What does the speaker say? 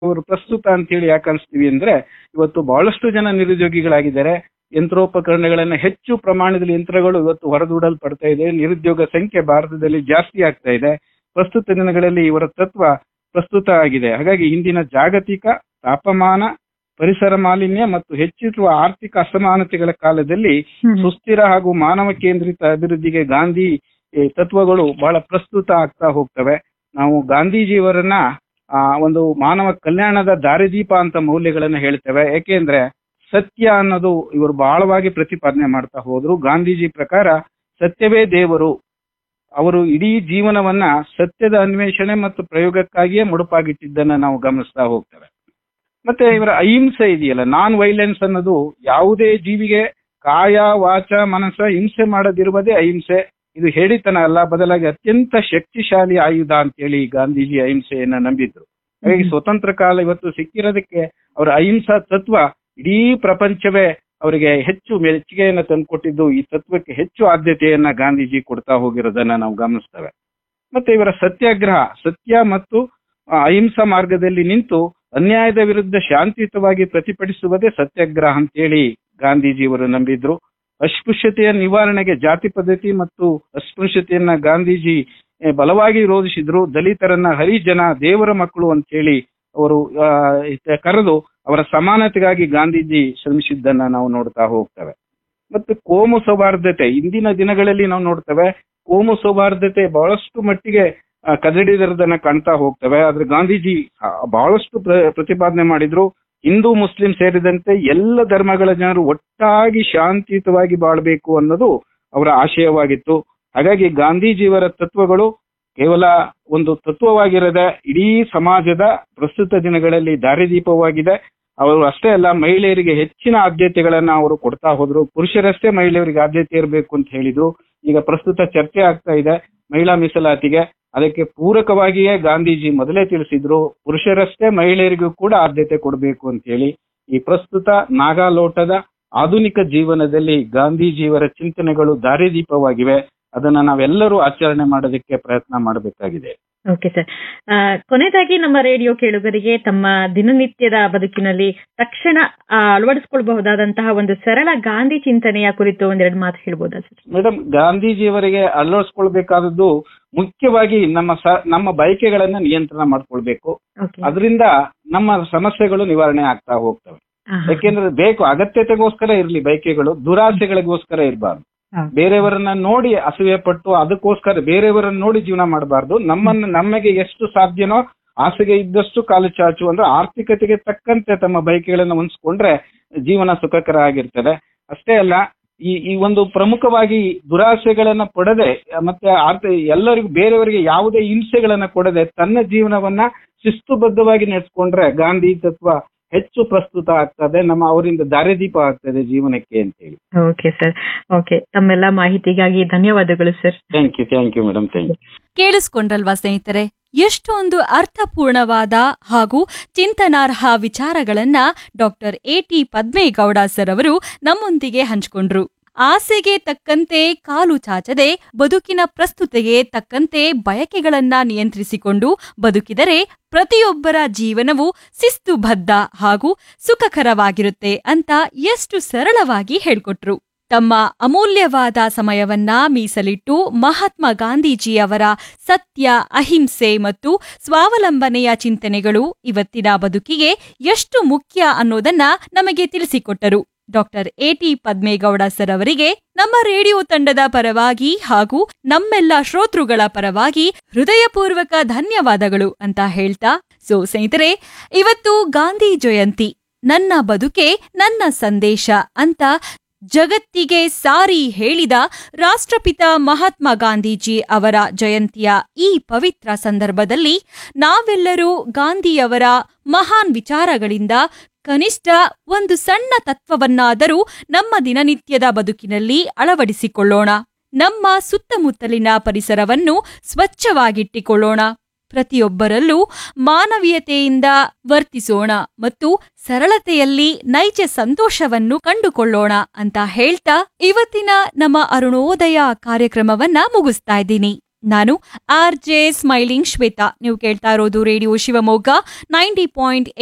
ಅವರು ಪ್ರಸ್ತುತ ಅಂತೇಳಿ ಯಾಕೆ ಅನ್ಸ್ತೀವಿ ಅಂದ್ರೆ ಇವತ್ತು ಬಹಳಷ್ಟು ಜನ ನಿರುದ್ಯೋಗಿಗಳಾಗಿದ್ದಾರೆ ಯಂತ್ರೋಪಕರಣಗಳನ್ನ ಹೆಚ್ಚು ಪ್ರಮಾಣದಲ್ಲಿ ಯಂತ್ರಗಳು ಇವತ್ತು ಹೊರದೂಡಲ್ಪಡ್ತಾ ಇದೆ ನಿರುದ್ಯೋಗ ಸಂಖ್ಯೆ ಭಾರತದಲ್ಲಿ ಜಾಸ್ತಿ ಆಗ್ತಾ ಇದೆ ಪ್ರಸ್ತುತ ದಿನಗಳಲ್ಲಿ ಇವರ ತತ್ವ ಪ್ರಸ್ತುತ ಆಗಿದೆ ಹಾಗಾಗಿ ಇಂದಿನ ಜಾಗತಿಕ ತಾಪಮಾನ ಪರಿಸರ ಮಾಲಿನ್ಯ ಮತ್ತು ಹೆಚ್ಚಿರುವ ಆರ್ಥಿಕ ಅಸಮಾನತೆಗಳ ಕಾಲದಲ್ಲಿ ಸುಸ್ಥಿರ ಹಾಗೂ ಮಾನವ ಕೇಂದ್ರಿತ ಅಭಿವೃದ್ಧಿಗೆ ಗಾಂಧಿ ಈ ತತ್ವಗಳು ಬಹಳ ಪ್ರಸ್ತುತ ಆಗ್ತಾ ಹೋಗ್ತವೆ ನಾವು ಗಾಂಧೀಜಿಯವರನ್ನ ಆ, ಒಂದು ಮಾನವ ಕಲ್ಯಾಣದ ದಾರಿದೀಪ ಅಂತ ಮೌಲ್ಯಗಳನ್ನ ಹೇಳ್ತೇವೆ ಯಾಕೆಂದ್ರೆ ಸತ್ಯ ಅನ್ನೋದು ಇವರು ಬಹಳವಾಗಿ ಪ್ರತಿಪಾದನೆ ಮಾಡ್ತಾ ಹೋದ್ರು ಗಾಂಧೀಜಿ ಪ್ರಕಾರ ಸತ್ಯವೇ ದೇವರು ಅವರು ಇಡೀ ಜೀವನವನ್ನ ಸತ್ಯದ ಅನ್ವೇಷಣೆ ಮತ್ತು ಪ್ರಯೋಗಕ್ಕಾಗಿಯೇ ಮುಡುಪಾಗಿಟ್ಟಿದ್ದನ್ನ ನಾವು ಗಮನಿಸ್ತಾ ಹೋಗ್ತೇವೆ ಮತ್ತೆ ಇವರ ಅಹಿಂಸೆ ಇದೆಯಲ್ಲ ನಾನ್ ವೈಲೆನ್ಸ್ ಅನ್ನೋದು ಯಾವುದೇ ಜೀವಿಗೆ ಕಾಯ ವಾಚ ಮನಸ್ಸ ಹಿಂಸೆ ಮಾಡದಿರುವುದೇ ಅಹಿಂಸೆ ಇದು ಹೇಳಿತನ ಅಲ್ಲ ಬದಲಾಗಿ ಅತ್ಯಂತ ಶಕ್ತಿಶಾಲಿ ಆಯುಧ ಅಂತೇಳಿ ಗಾಂಧೀಜಿ ಅಹಿಂಸೆಯನ್ನ ನಂಬಿದ್ರು ಹಾಗಾಗಿ ಸ್ವತಂತ್ರ ಕಾಲ ಇವತ್ತು ಸಿಕ್ಕಿರೋದಕ್ಕೆ ಅವರ ಅಹಿಂಸಾ ತತ್ವ ಇಡೀ ಪ್ರಪಂಚವೇ ಅವರಿಗೆ ಹೆಚ್ಚು ಮೆಚ್ಚುಗೆಯನ್ನ ತಂದುಕೊಟ್ಟಿದ್ದು ಈ ತತ್ವಕ್ಕೆ ಹೆಚ್ಚು ಆದ್ಯತೆಯನ್ನ ಗಾಂಧೀಜಿ ಕೊಡ್ತಾ ಹೋಗಿರೋದನ್ನ ನಾವು ಗಮನಿಸ್ತೇವೆ ಮತ್ತೆ ಇವರ ಸತ್ಯಾಗ್ರಹ ಸತ್ಯ ಮತ್ತು ಆ, ಅಹಿಂಸಾ ಮಾರ್ಗದಲ್ಲಿ ನಿಂತು ಅನ್ಯಾಯದ ವಿರುದ್ಧ ಶಾಂತಿಯುತವಾಗಿ ಪ್ರತಿಭಟಿಸುವುದೇ ಸತ್ಯಾಗ್ರಹ ಅಂತೇಳಿ ಗಾಂಧೀಜಿಯವರು ನಂಬಿದ್ರು ಅಸ್ಪೃಶ್ಯತೆಯ ನಿವಾರಣೆಗೆ ಜಾತಿ ಪದ್ಧತಿ ಮತ್ತು ಅಸ್ಪೃಶ್ಯತೆಯನ್ನ ಗಾಂಧೀಜಿ ಏ, ಬಲವಾಗಿ ವಿರೋಧಿಸಿದ್ರು ದಲಿತರನ್ನ ಹರಿಜನ ದೇವರ ಮಕ್ಕಳು ಅಂತೇಳಿ ಅವರು ಆ, ಇತ- ಕರೆದು ಅವರ ಸಮಾನತೆಗಾಗಿ ಗಾಂಧೀಜಿ ಶ್ರಮಿಸಿದ್ದನ್ನ ನಾವು ನೋಡ್ತಾ ಹೋಗ್ತೇವೆ ಮತ್ತು ಕೋಮು ಸೌಹಾರ್ದತೆ ಇಂದಿನ ದಿನಗಳಲ್ಲಿ ನಾವು ನೋಡ್ತೇವೆ ಕೋಮು ಸೌಹಾರ್ದತೆ ಬಹಳಷ್ಟು ಮಟ್ಟಿಗೆ ಆ, ಕದಡಿದಿರೋದನ್ನ ಕಾಣ್ತಾ ಹೋಗ್ತೇವೆ ಆದ್ರೆ ಗಾಂಧೀಜಿ ಆ, ಬಹಳಷ್ಟು ಪ್ರ- ಪ್ರತಿಪಾದನೆ ಮಾಡಿದ್ರು ಹಿಂದೂ ಮುಸ್ಲಿಂ ಸೇರಿದಂತೆ ಎಲ್ಲ ಧರ್ಮಗಳ ಜನರು ಒಟ್ಟಾಗಿ ಶಾಂತಿಯುತವಾಗಿ ಬಾಳ್ಬೇಕು ಅನ್ನೋದು ಅವರ ಆಶಯವಾಗಿತ್ತು ಹಾಗಾಗಿ ಗಾಂಧೀಜಿಯವರ ತತ್ವಗಳು ಕೇವಲ ಒಂದು ತತ್ವವಾಗಿರದ ಇಡೀ ಸಮಾಜದ ಪ್ರಸ್ತುತ ದಿನಗಳಲ್ಲಿ ದಾರಿದೀಪವಾಗಿದೆ ಅವರು ಅಷ್ಟೇ ಅಲ್ಲ ಮಹಿಳೆಯರಿಗೆ ಹೆಚ್ಚಿನ ಆದ್ಯತೆಗಳನ್ನ ಅವರು ಕೊಡ್ತಾ ಹೋದ್ರು ಪುರುಷರಷ್ಟೇ ಮಹಿಳೆಯರಿಗೆ ಆದ್ಯತೆ ಇರಬೇಕು ಅಂತ ಹೇಳಿದ್ರು ಈಗ ಪ್ರಸ್ತುತ ಚರ್ಚೆ ಆಗ್ತಾ ಇದೆ ಮಹಿಳಾ ಮೀಸಲಾತಿಗೆ ಅದಕ್ಕೆ ಪೂರಕವಾಗಿಯೇ ಗಾಂಧೀಜಿ ಮೊದಲೇ ತಿಳಿಸಿದ್ರು ಪುರುಷರಷ್ಟೇ ಮಹಿಳೆಯರಿಗೂ ಕೂಡ ಆದ್ಯತೆ ಕೊಡಬೇಕು ಅಂತ ಹೇಳಿ ಈ ಪ್ರಸ್ತುತ ನಾಗಾಲೋಟದ ಆಧುನಿಕ ಜೀವನದಲ್ಲಿ ಗಾಂಧೀಜಿಯವರ ಚಿಂತನೆಗಳು ದಾರಿದೀಪವಾಗಿವೆ ಅದನ್ನ ನಾವೆಲ್ಲರೂ ಆಚರಣೆ ಮಾಡೋದಕ್ಕೆ ಪ್ರಯತ್ನ ಮಾಡಬೇಕಾಗಿದೆ ಓಕೆ ಸರ್ ಆ, ಕೊನೆಯದಾಗಿ ನಮ್ಮ ರೇಡಿಯೋ ಕೇಳುಗರಿಗೆ ತಮ್ಮ ದಿನನಿತ್ಯದ ಬದುಕಿನಲ್ಲಿ ತಕ್ಷಣ ಆ, ಅಳವಡಿಸಿಕೊಳ್ಬಹುದಾದಂತಹ ಒಂದು ಸರಳ ಗಾಂಧಿ ಚಿಂತನೆಯ ಕುರಿತು ಒಂದೆರಡು ಮಾತು ಹೇಳ್ಬೋದಾ ಸರ್ ಮೇಡಮ್ ಗಾಂಧೀಜಿಯವರಿಗೆ ಅಳವಡಿಸ್ಕೊಳ್ಬೇಕಾದದ್ದು ಮುಖ್ಯವಾಗಿ ನಮ್ಮ ಸ ನಮ್ಮ ಬಯಕೆಗಳನ್ನ ನಿಯಂತ್ರಣ ಮಾಡ್ಕೊಳ್ಬೇಕು ಓಕೆ ಅದರಿಂದ ನಮ್ಮ ಸಮಸ್ಯೆಗಳು ನಿವಾರಣೆ ಆಗ್ತಾ ಹೋಗ್ತವೆ ಯಾಕೆಂದ್ರೆ ಬೇಕು ಅಗತ್ಯತೆಗೋಸ್ಕರ ಇರ್ಲಿ ಬಯಕೆಗಳು ದುರಾಸೆಗಳಿಗೋಸ್ಕರ ಇರಬಾರ್ದು ಬೇರೆಯವರನ್ನ ನೋಡಿ ಅಸೂಯೆ ಪಟ್ಟು ಅದಕ್ಕೋಸ್ಕರ ಬೇರೆಯವರನ್ನ ನೋಡಿ ಜೀವನ ಮಾಡಬಾರ್ದು ನಮ್ಮನ್ನ ನಮಗೆ ಎಷ್ಟು ಸಾಧ್ಯನೋ ಆಸೆಗೆ ಇದ್ದಷ್ಟು ಕಾಲು ಚಾಚು ಅಂದ್ರೆ ಆರ್ಥಿಕತೆಗೆ ತಕ್ಕಂತೆ ತಮ್ಮ ಬಯಕೆಗಳನ್ನ ಹೊಂದಿಸ್ಕೊಂಡ್ರೆ ಜೀವನ ಸುಖಕರ ಆಗಿರ್ತದೆ ಅಷ್ಟೇ ಅಲ್ಲ ಈ ಈ ಒಂದು ಪ್ರಮುಖವಾಗಿ ದುರಾಸೆಗಳನ್ನ ಪಡದೆ ಮತ್ತೆ ಆರ್ಥ ಎಲ್ಲರಿಗೂ ಬೇರೆಯವರಿಗೆ ಯಾವುದೇ ಹಿಂಸೆಗಳನ್ನ ಕೊಡದೆ ತನ್ನ ಜೀವನವನ್ನ ಶಿಸ್ತುಬದ್ಧವಾಗಿ ನಡೆಸ್ಕೊಂಡ್ರೆ ಗಾಂಧಿ ತತ್ವ ಹೆಚ್ಚು ಪ್ರಸ್ತುತ ಆಗ್ತದೆ ನಮ್ಮ ಅವರಿಂದ ದಾರಿದೀಪ ಆಗ್ತದೆ ಜೀವನಕ್ಕೆ ಅಂತ ಹೇಳಿ ಓಕೆ ಸರ್ ಓಕೆ ತಮ್ಮೆಲ್ಲ ಮಾಹಿತಿಗಾಗಿ ಧನ್ಯವಾದಗಳು sir thank you thank you madam thank you ಕೇಳಿಸ್ಕೊಂಡ್ರಲ್ವಾ ಸ್ನೇಹಿತರೆ ಎಷ್ಟೊಂದು ಅರ್ಥಪೂರ್ಣವಾದ ಹಾಗೂ ಚಿಂತನಾರ್ಹ ವಿಚಾರಗಳನ್ನ doctor A T Padmegowda sir ಅವರು ನಮ್ಮೊಂದಿಗೆ ಹಂಚಿಕೊಂಡ್ರು ಆಸೆಗೆ ತಕ್ಕಂತೆ ಕಾಲು ಚಾಚದೆ ಬದುಕಿನ ಪ್ರಸ್ತುತೆಗೆ ತಕ್ಕಂತೆ ಬಯಕೆಗಳನ್ನ ನಿಯಂತ್ರಿಸಿಕೊಂಡು ಬದುಕಿದರೆ ಪ್ರತಿಯೊಬ್ಬರ ಜೀವನವು ಶಿಸ್ತುಬದ್ಧ ಹಾಗೂ ಸುಖಕರವಾಗಿರುತ್ತೆ ಅಂತ ಎಷ್ಟು ಸರಳವಾಗಿ ಹೇಳ್ಕೊಟ್ರು ತಮ್ಮ ಅಮೂಲ್ಯವಾದ ಸಮಯವನ್ನ ಮೀಸಲಿಟ್ಟು ಮಹಾತ್ಮ ಗಾಂಧೀಜಿಯವರ ಸತ್ಯ ಅಹಿಂಸೆ ಮತ್ತು ಸ್ವಾವಲಂಬನೆಯ ಚಿಂತನೆಗಳು ಇವತ್ತಿನ ಬದುಕಿಗೆ ಎಷ್ಟು ಮುಖ್ಯ ಅನ್ನೋದನ್ನ ನಮಗೆ ತಿಳಿಸಿಕೊಟ್ಟರು ಡಾಕ್ಟರ್ ಎಟಿ ಪದ್ಮೇಗೌಡ ಸರ್ ಅವರಿಗೆ ನಮ್ಮ ರೇಡಿಯೋ ತಂಡದ ಪರವಾಗಿ ಹಾಗೂ ನಮ್ಮೆಲ್ಲ ಶ್ರೋತೃಗಳ ಪರವಾಗಿ ಹೃದಯಪೂರ್ವಕ ಧನ್ಯವಾದಗಳು ಅಂತ ಹೇಳ್ತಾ ಸೊ ಸ್ನೇಹಿತರೆ ಇವತ್ತು ಗಾಂಧಿ ಜಯಂತಿ ನನ್ನ ಬದುಕೆ ನನ್ನ ಸಂದೇಶ ಅಂತ ಜಗತ್ತಿಗೆ ಸಾರಿ ಹೇಳಿದ ರಾಷ್ಟ್ರಪಿತ ಮಹಾತ್ಮ ಗಾಂಧೀಜಿ ಅವರ ಜಯಂತಿಯ ಈ ಪವಿತ್ರ ಸಂದರ್ಭದಲ್ಲಿ ನಾವೆಲ್ಲರೂ ಗಾಂಧಿಯವರ ಮಹಾನ್ ವಿಚಾರಗಳಿಂದ ಕನಿಷ್ಠ ಒಂದು ಸಣ್ಣ ತತ್ವವನ್ನಾದರೂ ನಮ್ಮ ದಿನನಿತ್ಯದ ಬದುಕಿನಲ್ಲಿ ಅಳವಡಿಸಿಕೊಳ್ಳೋಣ ನಮ್ಮ ಸುತ್ತಮುತ್ತಲಿನ ಪರಿಸರವನ್ನು ಸ್ವಚ್ಛವಾಗಿಟ್ಟಿಕೊಳ್ಳೋಣ ಪ್ರತಿಯೊಬ್ಬರಲ್ಲೂ ಮಾನವೀಯತೆಯಿಂದ ವರ್ತಿಸೋಣ ಮತ್ತು ಸರಳತೆಯಲ್ಲಿ ನೈಜ ಸಂತೋಷವನ್ನು ಕಂಡುಕೊಳ್ಳೋಣ ಅಂತ ಹೇಳ್ತಾ ಇವತ್ತಿನ ನಮ್ಮ ಅರುಣೋದಯ ಕಾರ್ಯಕ್ರಮವನ್ನ ಮುಗಿಸ್ತಾ ಇದ್ದೀನಿ ನಾನು ಆರ್ ಜೆ ಸ್ಮೈಲಿಂಗ್ ಶ್ವೇತಾ ನೀವು ಕೇಳ್ತಾ ಇರೋದು ರೇಡಿಯೋ ಶಿವಮೊಗ್ಗ ನೈಂಟಿ ಪಾಯಿಂಟ್